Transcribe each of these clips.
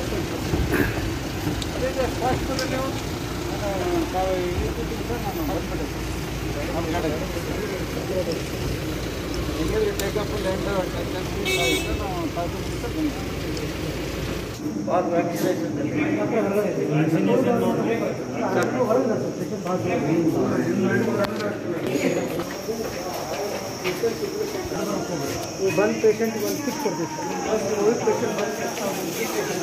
ಅದಕ್ಕೆ ಸ್ಪಷ್ಟದಲ್ಲಿ ನೀವು ನಾನು ತಾವು ಇರ್ತಿದ್ದೀನಿ ಸರ್ ನಾನು ಬಂದ್ಬಿಟ್ಟೆ ಸರ್ ನಮ್ಮ ಕಡೆಗೆ ಹೆಂಗಿದ್ರೆ ಟೇಕಪ್ ಲ್ಯಾಂಡ್ ನಾವು ತಾವು ಬಂದ್ ಪೇಷಂಟ್ ಒಂದು ಕಿಟ್ ಕೊಡ್ತೀವಿ ಸರ್ ಕೋವಿಡ್ ಪೇಷಂಟ್ ಬಂದ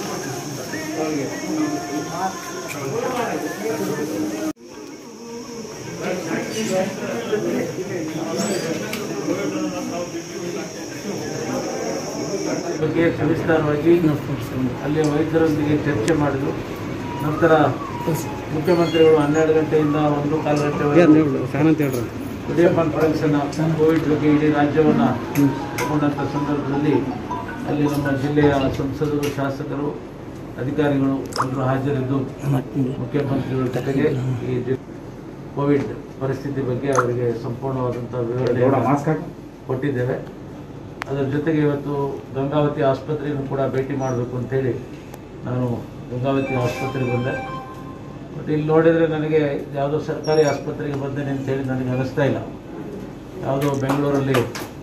ಬಗ್ಗೆ ಸವಿಸ್ತಾರವಾಗಿ ಅಲ್ಲಿಯ ವೈದ್ಯರೊಂದಿಗೆ ಚರ್ಚೆ ಮಾಡಿದ್ರು ನಂತರ ಮುಖ್ಯಮಂತ್ರಿಗಳು ಹನ್ನೆರಡು ಗಂಟೆಯಿಂದ ಒಂದು ಕಾಲು ಗಂಟೆವರೆಗೆ ಶಾನಂತ ಹೇಳ್ರಿ ವಿಡಿಯೋ ಕಾನ್ಫರೆನ್ಸನ್ನು ಕೋವಿಡ್ ಬಗ್ಗೆ ಇಡೀ ರಾಜ್ಯವನ್ನು ತಗೊಂಡಂಥ ಸಂದರ್ಭದಲ್ಲಿ ಅಲ್ಲಿ ನಮ್ಮ ಜಿಲ್ಲೆಯ ಸಂಸದರು ಶಾಸಕರು ಅಧಿಕಾರಿಗಳು ಎಲ್ಲರೂ ಹಾಜರಿದ್ದು ಮುಖ್ಯಮಂತ್ರಿಗಳ ಜೊತೆಗೆ ಈ ಜಿ- ಕೋವಿಡ್ ಪರಿಸ್ಥಿತಿ ಬಗ್ಗೆ ಅವರಿಗೆ ಸಂಪೂರ್ಣವಾದಂಥ ವಿವರಣೆ ಕೊಟ್ಟಿದ್ದೇವೆ ಅದರ ಜೊತೆಗೆ ಇವತ್ತು ಗಂಗಾವತಿ ಆಸ್ಪತ್ರೆಯನ್ನು ಕೂಡ ಭೇಟಿ ಮಾಡಬೇಕು ಅಂತೇಳಿ ನಾನು ಗಂಗಾವತಿ ಆಸ್ಪತ್ರೆಗೆ ಬಂದೆ ಬಟ್ ಇಲ್ಲಿ ನೋಡಿದರೆ ನನಗೆ ಯಾವುದೋ ಸರ್ಕಾರಿ ಆಸ್ಪತ್ರೆಗೆ ಬಂದೇನೆ ಅಂತೇಳಿ ನನಗೆ ಅನಿಸ್ತಾ ಇಲ್ಲ ಯಾವುದೋ ಬೆಂಗಳೂರಲ್ಲಿ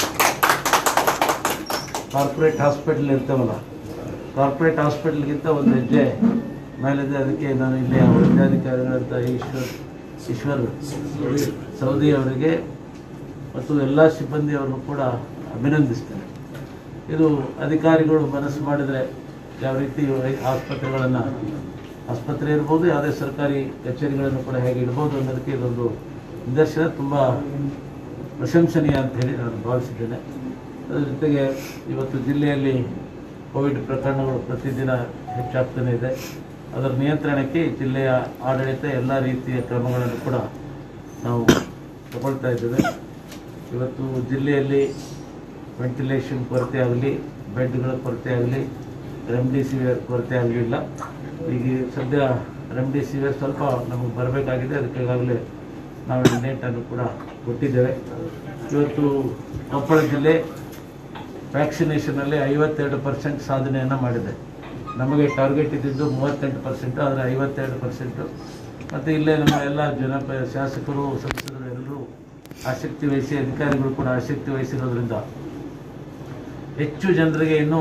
ಕಾರ್ಪೊರೇಟ್ ಹಾಸ್ಪಿಟಲ್ ಇರ್ತಾವಲ್ಲ ಕಾರ್ಪೊರೇಟ್ ಹಾಸ್ಪಿಟಲ್ಗಿಂತ ಒಂದು ಹೆಜ್ಜೆ ಮೇಲಿದೆ ಅದಕ್ಕೆ ನಾನು ಇಲ್ಲಿ ವೈದ್ಯಾಧಿಕಾರಿಗಳಂತ ಈಶ್ವರ್ ಈಶ್ವರ್ ಸೌದಿ ಅವರಿಗೆ ಮತ್ತು ಎಲ್ಲ ಸಿಬ್ಬಂದಿಯವರನ್ನು ಕೂಡ ಅಭಿನಂದಿಸ್ತೇನೆ ಇದು ಅಧಿಕಾರಿಗಳು ಮನಸ್ಸು ಮಾಡಿದರೆ ಯಾವ ರೀತಿ ವೈ- ಆಸ್ಪತ್ರೆಗಳನ್ನು ಆಸ್ಪತ್ರೆ ಇರ್ಬೋದು ಯಾವುದೇ ಸರ್ಕಾರಿ ಕಚೇರಿಗಳನ್ನು ಕೂಡ ಹೇಗೆ ಇಡ್ಬೋದು ಅನ್ನೋದಕ್ಕೆ ಇದೊಂದು ನಿದರ್ಶನ ತುಂಬ ಪ್ರಶಂಸನೀಯ ಅಂತ ಹೇಳಿ ನಾನು ಭಾವಿಸಿದ್ದೇನೆ ಅದರ ಜೊತೆಗೆ ಇವತ್ತು ಜಿಲ್ಲೆಯಲ್ಲಿ ಕೋವಿಡ್ ಪ್ರಕರಣಗಳು ಪ್ರತಿದಿನ ಹೆಚ್ಚಾಗ್ತಾನೆ ಇದೆ ಅದರ ನಿಯಂತ್ರಣಕ್ಕೆ ಈ ಜಿಲ್ಲೆಯ ಆಡಳಿತ ಎಲ್ಲ ರೀತಿಯ ಕ್ರಮಗಳನ್ನು ಕೂಡ ನಾವು ತಗೊಳ್ತಾ ಇದ್ದೇವೆ ಇವತ್ತು ಜಿಲ್ಲೆಯಲ್ಲಿ ವೆಂಟಿಲೇಷನ್ ಕೊರತೆ ಆಗಲಿ ಬೆಡ್ಗಳ ಕೊರತೆ ಆಗಲಿ ರೆಮ್ಡಿಸಿವಿಯರ್ ಕೊರತೆ ಆಗಲಿಲ್ಲ ಈಗ ಸದ್ಯ ರೆಮ್ಡಿಸಿವಿಯರ್ ಸ್ವಲ್ಪ ನಮಗೆ ಬರಬೇಕಾಗಿದೆ ಅದಕ್ಕೆ ಈಗಾಗಲೇ ನಾವು ಡೇಟನ್ನು ಕೂಡ ಕೊಟ್ಟಿದ್ದೇವೆ ಇವತ್ತು ಕೊಪ್ಪಳ ಜಿಲ್ಲೆ ವ್ಯಾಕ್ಸಿನೇಷನಲ್ಲಿ ಐವತ್ತೆರಡು ಪರ್ಸೆಂಟ್ ಸಾಧನೆಯನ್ನು ಮಾಡಿದೆ ನಮಗೆ ಟಾರ್ಗೆಟ್ ಇದ್ದಿದ್ದು ಮೂವತ್ತೆಂಟು ಪರ್ಸೆಂಟು ಆದರೆ ಐವತ್ತೆರಡು ಪರ್ಸೆಂಟು ಮತ್ತು ಇಲ್ಲೇ ನಮ್ಮ ಎಲ್ಲ ಜನಪ ಶಾಸಕರು ಸಂಸದರು ಎಲ್ಲರೂ ಆಸಕ್ತಿ ವಹಿಸಿ ಅಧಿಕಾರಿಗಳು ಕೂಡ ಆಸಕ್ತಿ ವಹಿಸಿರೋದ್ರಿಂದ ಹೆಚ್ಚು ಜನರಿಗೆ ಇನ್ನೂ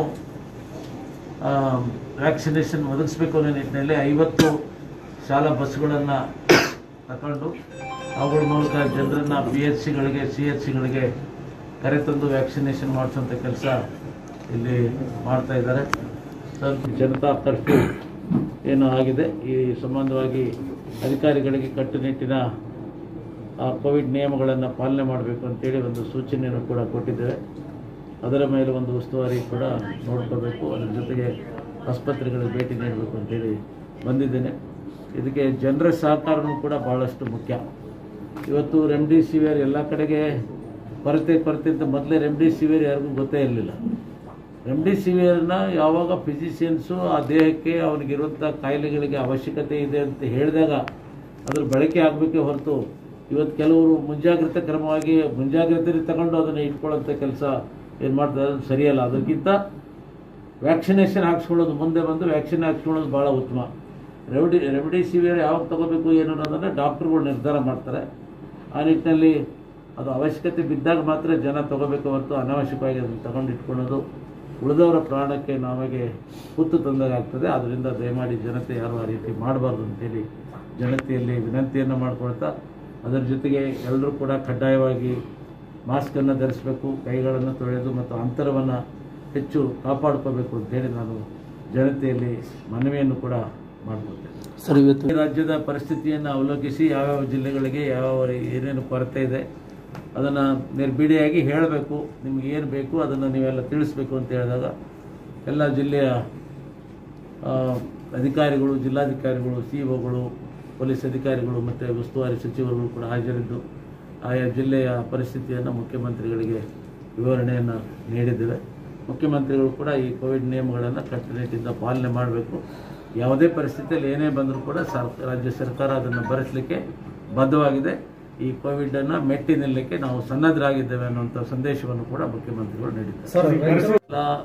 ವ್ಯಾಕ್ಸಿನೇಷನ್ ಒದಗಿಸ್ಬೇಕು ಅನ್ನೋ ನಿಟ್ಟಿನಲ್ಲಿ ಐವತ್ತು ಶಾಲಾ ಬಸ್ಗಳನ್ನು ತಗೊಂಡು ಅವುಗಳ ಮೂಲಕ ಜನರನ್ನು ಪಿ ಎಚ್ ಸಿಗಳಿಗೆ ಸಿ ಎಚ್ ಸಿಗಳಿಗೆ ಕರೆತಂದು ವ್ಯಾಕ್ಸಿನೇಷನ್ ಮಾಡಿಸುವಂಥ ಕೆಲಸ ಇಲ್ಲಿ ಮಾಡ್ತಾ ಇದ್ದಾರೆ ಸ್ವಲ್ಪ ಜನತಾ ಕರ್ಫ್ಯೂ ಏನು ಆಗಿದೆ ಈ ಸಂಬಂಧವಾಗಿ ಅಧಿಕಾರಿಗಳಿಗೆ ಕಟ್ಟುನಿಟ್ಟಿನ ಆ ಕೋವಿಡ್ ನಿಯಮಗಳನ್ನು ಪಾಲನೆ ಮಾಡಬೇಕು ಅಂತೇಳಿ ಒಂದು ಸೂಚನೆಯನ್ನು ಕೂಡ ಕೊಟ್ಟಿದ್ದೇವೆ ಅದರ ಮೇಲೆ ಒಂದು ಉಸ್ತುವಾರಿ ಕೂಡ ನೋಡ್ಕೋಬೇಕು ಅದರ ಜೊತೆಗೆ ಆಸ್ಪತ್ರೆಗಳಿಗೆ ಭೇಟಿ ನೀಡಬೇಕು ಅಂತೇಳಿ ಬಂದಿದ್ದೇನೆ ಇದಕ್ಕೆ ಜನರ ಸಹಕಾರನೂ ಕೂಡ ಭಾಳಷ್ಟು ಮುಖ್ಯ ಇವತ್ತು ರೆಮ್ಡಿಸಿವಿಯರ್ ಎಲ್ಲ ಕಡೆಗೆ ಕೊರತೆ ಕೊರತೆ ಅಂತ ಮೊದಲೇ ರೆಮ್ಡಿಸಿವಿಯರ್ ಯಾರಿಗೂ ಗೊತ್ತೇ ಇರಲಿಲ್ಲ ರೆಮ್ಡಿಸಿವಿಯರ್ನ ಯಾವಾಗ ಫಿಸಿಷಿಯನ್ಸು ಆ ದೇಹಕ್ಕೆ ಅವನಿಗಿರುವಂಥ ಕಾಯಿಲೆಗಳಿಗೆ ಅವಶ್ಯಕತೆ ಇದೆ ಅಂತ ಹೇಳಿದಾಗ ಅದ್ರ ಬಳಕೆ ಆಗಬೇಕೇ ಹೊರತು ಇವತ್ತು ಕೆಲವರು ಮುಂಜಾಗ್ರತೆ ಕ್ರಮವಾಗಿ ಮುಂಜಾಗ್ರತೆ ತಗೊಂಡು ಅದನ್ನು ಇಟ್ಕೊಳ್ಳೋಂಥ ಕೆಲಸ ಏನು ಮಾಡ್ತಾರೆ ಅದು ಸರಿಯಲ್ಲ ಅದಕ್ಕಿಂತ ವ್ಯಾಕ್ಸಿನೇಷನ್ ಹಾಕ್ಸ್ಕೊಳ್ಳೋದು ಮುಂದೆ ಬಂದು ವ್ಯಾಕ್ಸಿನ್ ಹಾಕ್ಸ್ಕೊಳ್ಳೋದು ಭಾಳ ಉತ್ತಮ ರೆಮಿಡಿ ರೆಮಿಡಿಸಿವಿಯರ್ ಯಾವಾಗ ತಗೋಬೇಕು ಏನು ಅನ್ನೋದನ್ನು ಡಾಕ್ಟ್ರುಗಳು ನಿರ್ಧಾರ ಮಾಡ್ತಾರೆ ಆ ನಿಟ್ಟಿನಲ್ಲಿ ಅದು ಅವಶ್ಯಕತೆ ಬಿದ್ದಾಗ ಮಾತ್ರ ಜನ ತಗೋಬೇಕು ಹೊರತು ಅನಾವಶ್ಯಕವಾಗಿ ಅದನ್ನು ತಗೊಂಡು ಇಟ್ಕೊಳ್ಳೋದು ಉಳಿದವರ ಪ್ರಾಣಕ್ಕೆ ನಮಗೆ ಕುತ್ತು ತಂದಾಗ್ತದೆ ಆದ್ದರಿಂದ ದಯಮಾಡಿ ಜನತೆ ಯಾರು ಆ ರೀತಿ ಮಾಡಬಾರ್ದು ಅಂತೇಳಿ ಜನತೆಯಲ್ಲಿ ವಿನಂತಿಯನ್ನು ಮಾಡ್ಕೊಳ್ತಾ ಅದರ ಜೊತೆಗೆ ಎಲ್ಲರೂ ಕೂಡ ಕಡ್ಡಾಯವಾಗಿ ಮಾಸ್ಕನ್ನು ಧರಿಸಬೇಕು ಕೈಗಳನ್ನು ತೊಳೆದು ಮತ್ತು ಅಂತರವನ್ನು ಹೆಚ್ಚು ಕಾಪಾಡ್ಕೋಬೇಕು ಅಂತೇಳಿ ನಾನು ಜನತೆಯಲ್ಲಿ ಮನವಿಯನ್ನು ಕೂಡ ಮಾಡ್ಕೊಳ್ತೇನೆ ಸರ್ ಇವತ್ತು ಈ ರಾಜ್ಯದ ಪರಿಸ್ಥಿತಿಯನ್ನು ಅವಲೋಕಿಸಿ ಯಾವ್ಯಾವ ಜಿಲ್ಲೆಗಳಿಗೆ ಯಾವ ಏನೇನು ಕೊರತೆ ಇದೆ ಅದನ್ನು ನಿರ್ಬಿಡಿಯಾಗಿ ಹೇಳಬೇಕು ನಿಮ್ಗೆ ಏನು ಬೇಕು ಅದನ್ನು ನೀವೆಲ್ಲ ತಿಳಿಸ್ಬೇಕು ಅಂತ ಹೇಳಿದಾಗ ಎಲ್ಲ ಜಿಲ್ಲೆಯ ಆ, ಅಧಿಕಾರಿಗಳು ಜಿಲ್ಲಾಧಿಕಾರಿಗಳು ಸಿ ಒಗಳು ಪೊಲೀಸ್ ಅಧಿಕಾರಿಗಳು ಮತ್ತು ಉಸ್ತುವಾರಿ ಸಚಿವರುಗಳು ಕೂಡ ಹಾಜರಿದ್ದು ಆಯಾ ಜಿಲ್ಲೆಯ ಪರಿಸ್ಥಿತಿಯನ್ನು ಮುಖ್ಯಮಂತ್ರಿಗಳಿಗೆ ವಿವರಣೆಯನ್ನು ನೀಡಿದ್ದೇವೆ ಮುಖ್ಯಮಂತ್ರಿಗಳು ಕೂಡ ಈ ಕೋವಿಡ್ ನಿಯಮಗಳನ್ನು ಕಟ್ಟುನಿಟ್ಟಿಂದ ಪಾಲನೆ ಮಾಡಬೇಕು ಯಾವುದೇ ಪರಿಸ್ಥಿತಿಯಲ್ಲಿ ಏನೇ ಬಂದರೂ ಕೂಡ ಸರ್ಕ ರಾಜ್ಯ ಸರ್ಕಾರ ಅದನ್ನು ಭರಿಸಲಿಕ್ಕೆ ಬದ್ಧವಾಗಿದೆ ಈ ಕೋವಿಡನ್ನು ಮೆಟ್ಟಿ ನಿಲ್ಲಕ್ಕೆ ನಾವು ಸನ್ನದ್ಧರಾಗಿದ್ದೇವೆ ಅನ್ನುವಂಥ ಸಂದೇಶವನ್ನು ಕೂಡ ಮುಖ್ಯಮಂತ್ರಿಗಳು ನೀಡಿದ್ದಾರೆ ಎಲ್ಲ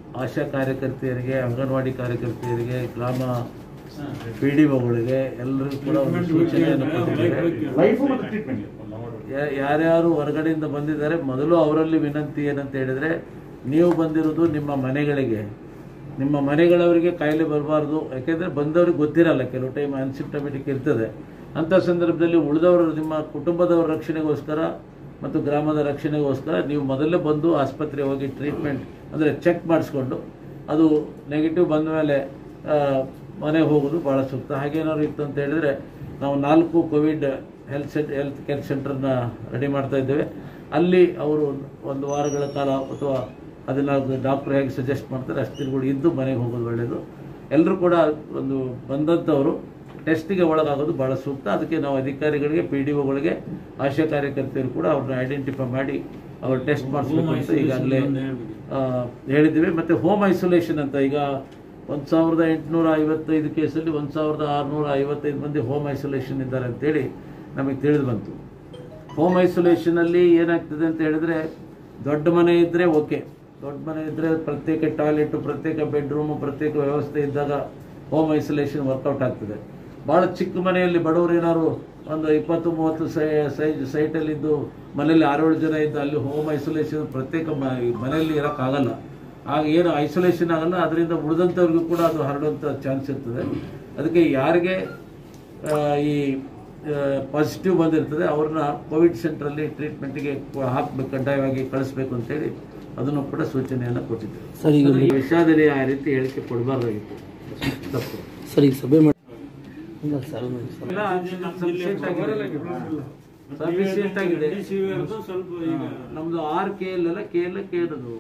ಆಶಾ ಕಾರ್ಯಕರ್ತೆಯರಿಗೆ ಅಂಗನವಾಡಿ ಕಾರ್ಯಕರ್ತೆಯರಿಗೆ ಗ್ರಾಮ ಪಿ ಡಿ ಒಗಳಿಗೆ ಎಲ್ಲರಿಗೂ ಕೂಡ ಒಂದು ಸೂಚನೆಯನ್ನು ಕೊಟ್ಟಿದ್ದೇವೆ ಲೈಫು ಮತ್ತು ಟ್ರೀಟ್ಮೆಂಟ್ ಯಾ- ಯಾರ್ಯಾರು ಹೊರಗಡೆಯಿಂದ ಬಂದಿದ್ದಾರೆ ಮೊದಲು ಅವರಲ್ಲಿ ವಿನಂತಿ ಏನಂತ ಹೇಳಿದ್ರೆ ನೀವು ಬಂದಿರೋದು ನಿಮ್ಮ ಮನೆಗಳಿಗೆ ನಿಮ್ಮ ಮನೆಗಳವರಿಗೆ ಕಾಯಿಲೆ ಬರಬಾರ್ದು ಯಾಕೆಂದ್ರೆ ಬಂದವ್ರಿಗೆ ಗೊತ್ತಿರಲ್ಲ ಕೆಲವು ಟೈಮ್ ಅನ್ಸಿಪ್ಟಮೆಟಿಕ್ ಇರ್ತದೆ ಅಂಥ ಸಂದರ್ಭದಲ್ಲಿ ಉಳಿದವರು ನಿಮ್ಮ ಕುಟುಂಬದವರ ರಕ್ಷಣೆಗೋಸ್ಕರ ಮತ್ತು ಗ್ರಾಮದ ರಕ್ಷಣೆಗೋಸ್ಕರ ನೀವು ಮೊದಲೇ ಬಂದು ಆಸ್ಪತ್ರೆಗೆ ಹೋಗಿ ಟ್ರೀಟ್ಮೆಂಟ್ ಅಂದರೆ ಚೆಕ್ ಮಾಡಿಸ್ಕೊಂಡು ಅದು ನೆಗೆಟಿವ್ ಬಂದ ಮೇಲೆ ಮನೆಗೆ ಹೋಗೋದು ಭಾಳ ಸೂಕ್ತ ಹಾಗೇನಾದ್ರು ಇತ್ತು ಅಂತ ಹೇಳಿದ್ರೆ ನಾವು ನಾಲ್ಕು Covid health cent health care ಸೆಂಟರ್ನ ರೆಡಿ ಮಾಡ್ತಾ ಇದ್ದೇವೆ ಅಲ್ಲಿ ಅವರು ಒಂದು ವಾರಗಳ ಕಾಲ ಅಥವಾ ಹದಿನಾಲ್ಕು ಡಾಕ್ಟರ್ ಹೇಗೆ ಸಜೆಸ್ಟ್ ಮಾಡ್ತಾರೆ ಅಷ್ಟು ದಿನಗಳು ಇದ್ದು ಮನೆಗೆ ಹೋಗೋದು ಒಳ್ಳೆಯದು ಎಲ್ಲರೂ ಕೂಡ ಒಂದು ಬಂದಂಥವರು ಟೆಸ್ಟಿಗೆ ಒಳಗಾಗೋದು ಭಾಳ ಸೂಕ್ತ ಅದಕ್ಕೆ ನಾವು ಅಧಿಕಾರಿಗಳಿಗೆ ಪಿ ಡಿ ಒಗಳಿಗೆ ಆಶಾ ಕಾರ್ಯಕರ್ತೆಯರು ಕೂಡ ಅವ್ರನ್ನ ಐಡೆಂಟಿಫೈ ಮಾಡಿ ಅವ್ರು ಟೆಸ್ಟ್ ಮಾಡಿಸ್ಬೇಕು ಅಂತ ಈಗಾಗಲೇ ಆ, ಹೇಳಿದ್ದೀವಿ ಮತ್ತು ಹೋಮ್ ಐಸೋಲೇಷನ್ ಅಂತ ಈಗ ಒಂದು ಸಾವಿರದ ಎಂಟುನೂರ ಐವತ್ತೈದು ಕೇಸಲ್ಲಿ ಒಂದು ಸಾವಿರದ ಆರುನೂರ ಐವತ್ತೈದು ಮಂದಿ ಹೋಮ್ ಐಸೋಲೇಷನ್ ಇದ್ದಾರೆ ಅಂತೇಳಿ ನಮಗೆ ತಿಳಿದು ಬಂತು ಹೋಮ್ ಐಸೋಲೇಷನಲ್ಲಿ ಏನಾಗ್ತದೆ ಅಂತ ಹೇಳಿದ್ರೆ ದೊಡ್ಡ ಮನೆ ಇದ್ದರೆ ಓಕೆ ದೊಡ್ಡ ಮನೆ ಇದ್ದರೆ ಪ್ರತ್ಯೇಕ ಟಾಯ್ಲೆಟು ಪ್ರತ್ಯೇಕ ಬೆಡ್ರೂಮು ಪ್ರತ್ಯೇಕ ವ್ಯವಸ್ಥೆ ಇದ್ದಾಗ ಹೋಮ್ ಐಸೋಲೇಷನ್ ವರ್ಕೌಟ್ ಆಗ್ತದೆ ಭಾಳ ಚಿಕ್ಕ ಮನೆಯಲ್ಲಿ ಬಡವರು ಏನಾದ್ರು ಒಂದು ಇಪ್ಪತ್ತು ಮೂವತ್ತು ಸೈ ಸೈಜ್ ಸೈಟಲ್ಲಿದ್ದು ಮನೆಯಲ್ಲಿ ಆರೇಳು ಜನ ಇದ್ದು ಅಲ್ಲಿ ಹೋಮ್ ಐಸೋಲೇಷನ್ ಪ್ರತ್ಯೇಕ ಮ- ಮನೆಯಲ್ಲಿ ಇರೋಕ್ಕಾಗಲ್ಲ ಆಗ ಏನು ಐಸೋಲೇಷನ್ ಆಗಲ್ಲ ಅದರಿಂದ ಉಳಿದಂಥವ್ರಿಗೂ ಕೂಡ ಅದು ಹರಡುವಂಥ ಚಾನ್ಸ್ ಇರ್ತದೆ ಅದಕ್ಕೆ ಯಾರಿಗೆ ಆ, ಈ ಪಾಸಿಟಿವ್ ಬಂದಿರ್ತದೆ ಅವ್ರನ್ನ ಕೋವಿಡ್ ಸೆಂಟ್ರಲ್ಲಿ ಟ್ರೀಟ್ಮೆಂಟ್ಗೆ ಹಾಕ್ಬೇಕು ಕಡ್ಡಾಯವಾಗಿ ಕಳಿಸ್ಬೇಕು ಅಂತೇಳಿ ಅದನ್ನು ಕೂಡ ಸೂಚನೆಯನ್ನು ಕೊಟ್ಟಿದ್ದೇವೆ ಸರ್ ಈಗ ಈ ವಿಷಯದಲ್ಲಿ ಆ ರೀತಿ ಹೇಳಿಕೆ ಕೊಡಬಾರ್ದಾಗಿತ್ತು ತಪ್ಪು ಸರ್ ಈಗ ಸಭೆ ಮಾಡಿ ಇಲ್ಲ ಸರ್ ಇಲ್ಲ, sufficient ಆಗಿದೆ. Sufficient ಆಗಿದೆ ಹಾ, ನಮ್ದು ಆರ್ ಕೆ ಎಲ್ ಅಲ್ಲ ಕೆ ಎಲ್ ಕೆ ಇರೋದು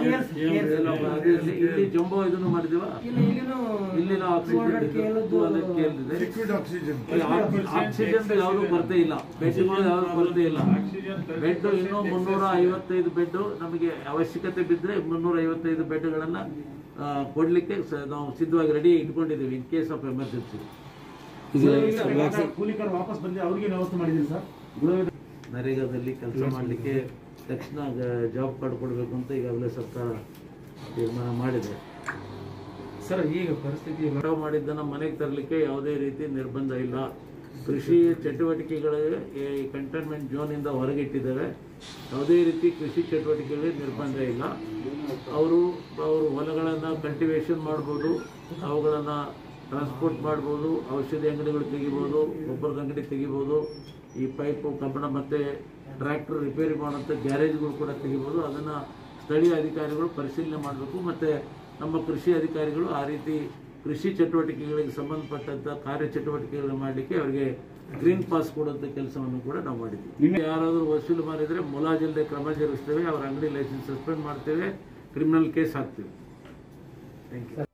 ಇಲ್ಲಿ ಜಂಬೋ ಇದನ್ನು ಮಾಡಿದೀವ ಇಲ್ಲಿನ ಆಕ್ಸಿಜನ್ ಆಕ್ಸಿಜನ್ ಯಾವುದು ಕೊರತೆ ಇಲ್ಲ ಬೆಡ್ಗಳು ಯಾವುದು ಕೊರತೆ ಇಲ್ಲ ಬೆಡ್ ಇನ್ನೂ ಮುನ್ನೂರ ಐವತ್ತೈದು ಬೆಡ್ ನಮಗೆ ಅವಶ್ಯಕತೆ ಬಿದ್ದರೆ ಮುನ್ನೂರ ಐವತ್ತೈದು ಬೆಡ್ಗಳನ್ನ ಆ, ಕೊಡ್ಲಿಕ್ಕೆ ಸ- ನಾವು ಸಿದ್ಧವಾಗಿ ರೆಡಿ ಇಟ್ಕೊಂಡಿದ್ದೀವಿ ಇನ್ ಕೇಸ್ ಆಫ್ ಎಮರ್ಜೆನ್ಸಿ ಕೂಲಿಕರ್ ವಾಪಸ್ ಬಂದು ಅವ್ರಿಗೆ ವ್ಯವಸ್ಥೆ ಮಾಡಿದ್ದೀನಿ ಸರ್ ನರೇಗಾದಲ್ಲಿ ಕೆಲಸ ಮಾಡಲಿಕ್ಕೆ ತಕ್ಷಣ ಜಾಬ್ ಕಾರ್ಡ್ ಕೊಡಬೇಕು ಅಂತ ಈಗಾಗಲೇ ಸರ್ಕಾರ ತೀರ್ಮಾನ ಮಾಡಿದೆ ಸರ್ ಈಗ ಪರಿಸ್ಥಿತಿ ಕಟಾವು ಮಾಡಿದ್ದನ್ನು ಮನೆಗೆ ತರಲಿಕ್ಕೆ ಯಾವುದೇ ರೀತಿ ನಿರ್ಬಂಧ ಇಲ್ಲ ಕೃಷಿ ಚಟುವಟಿಕೆಗಳಿಗೆ ಈ ಕಂಟೈನ್ಮೆಂಟ್ ಝೋನಿಂದ ಹೊರಗಿಟ್ಟಿದ್ದೇವೆ ಯಾವುದೇ ರೀತಿ ಕೃಷಿ ಚಟುವಟಿಕೆಗಳಿಗೆ ನಿರ್ಬಂಧ ಇಲ್ಲ ಅವರು ಅವರು ಹೊಲಗಳನ್ನು ಕಲ್ಟಿವೇಶನ್ ಮಾಡ್ಬೋದು ಅವುಗಳನ್ನು ಟ್ರಾನ್ಸ್ಪೋರ್ಟ್ ಮಾಡ್ಬೋದು ಔಷಧಿ ಅಂಗಡಿಗಳು ತೆಗಿಬೋದು ಗೊಬ್ಬರದ ಅಂಗಡಿ ತೆಗಿಬೋದು ಈ ಪೈಪು ಕಬ್ಬಣ ಮತ್ತು ಟ್ರ್ಯಾಕ್ಟರ್ ರಿಪೇರಿ ಮಾಡುವಂಥ ಗ್ಯಾರೇಜ್ಗಳು ಕೂಡ ತೆಗಿಬೋದು ಅದನ್ನು ಸ್ಥಳೀಯ ಅಧಿಕಾರಿಗಳು ಪರಿಶೀಲನೆ ಮಾಡಬೇಕು ಮತ್ತು ನಮ್ಮ ಕೃಷಿ ಅಧಿಕಾರಿಗಳು ಆ ರೀತಿ ಕೃಷಿ ಚಟುವಟಿಕೆಗಳಿಗೆ ಸಂಬಂಧಪಟ್ಟಂತ ಕಾರ್ಯ ಚಟುವಟಿಕೆಗಳನ್ನು ಮಾಡಲಿಕ್ಕೆ ಅವರಿಗೆ ಗ್ರೀನ್ ಪಾಸ್ ಕೊಡುವಂಥ ಕೆಲಸವನ್ನು ಕೂಡ ನಾವು ಮಾಡಿದ್ವಿ ಯಾರಾದರೂ ವಸೂಲು ಮಾಡಿದರೆ ಮುಲಾಜಿಲ್ಲದೆ ಕ್ರಮ ಜರುಗಿಸ್ತೇವೆ ಅವರ ಅಂಗಡಿ ಲೈಸೆನ್ಸ್ ಸಸ್ಪೆಂಡ್ ಮಾಡ್ತೇವೆ ಕ್ರಿಮಿನಲ್ ಕೇಸ್ ಹಾಕ್ತೀವಿ ಥ್ಯಾಂಕ್ ಯು